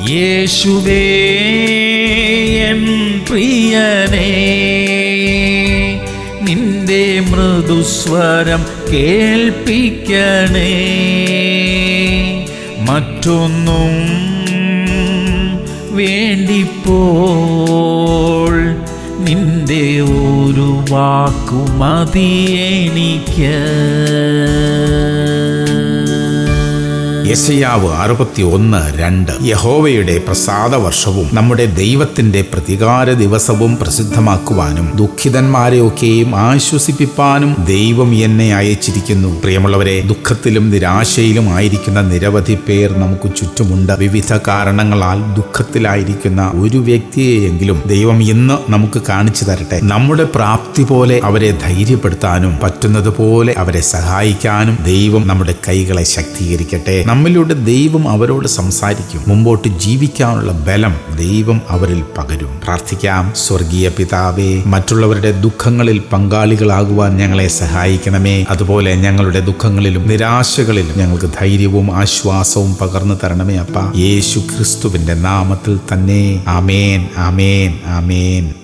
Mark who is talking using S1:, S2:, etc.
S1: യേശുവേ എൻ പ്രിയനേ നിന്റെ മൃദുസ്വരം കേൾപ്പിക്കണേ മറ്റൊന്നും വേണ്ടിപ്പോൾ നിന്റെ ഒരു വാക്കു മതി എനിക്ക്
S2: യശയാവ് അറുപത്തി ഒന്ന് രണ്ട് യഹോവയുടെ പ്രസാദ വർഷവും നമ്മുടെ ദൈവത്തിന്റെ പ്രതികാര ദിവസവും പ്രസിദ്ധമാക്കുവാനും ദുഃഖിതന്മാരെയൊക്കെയും ആശ്വസിപ്പിപ്പാനും ദൈവം എന്നെ അയച്ചിരിക്കുന്നു പ്രിയമുള്ളവരെ ദുഃഖത്തിലും നിരാശയിലും ആയിരിക്കുന്ന നിരവധി പേർ നമുക്ക് ചുറ്റുമുണ്ട് വിവിധ കാരണങ്ങളാൽ ദുഃഖത്തിലായിരിക്കുന്ന ഒരു വ്യക്തിയെയെങ്കിലും ദൈവം ഇന്ന് നമുക്ക് കാണിച്ചു തരട്ടെ നമ്മുടെ പ്രാപ്തി പോലെ അവരെ ധൈര്യപ്പെടുത്താനും പറ്റുന്നത് പോലെ അവരെ സഹായിക്കാനും ദൈവം നമ്മുടെ കൈകളെ ശക്തീകരിക്കട്ടെ നമ്മിലൂടെ ദൈവം അവരോട് സംസാരിക്കും മുമ്പോട്ട് ജീവിക്കാനുള്ള ബലം ദൈവം അവരിൽ പകരും പ്രാർത്ഥിക്കാം സ്വർഗീയ പിതാവേ മറ്റുള്ളവരുടെ ദുഃഖങ്ങളിൽ പങ്കാളികളാകുവാൻ ഞങ്ങളെ സഹായിക്കണമേ അതുപോലെ ഞങ്ങളുടെ ദുഃഖങ്ങളിലും നിരാശകളിലും ഞങ്ങൾക്ക് ധൈര്യവും ആശ്വാസവും പകർന്നു തരണമേ അപ്പ യേശു ക്രിസ്തുവിന്റെ നാമത്തിൽ തന്നെ ആമേൻ ആമേൻ ആമേൻ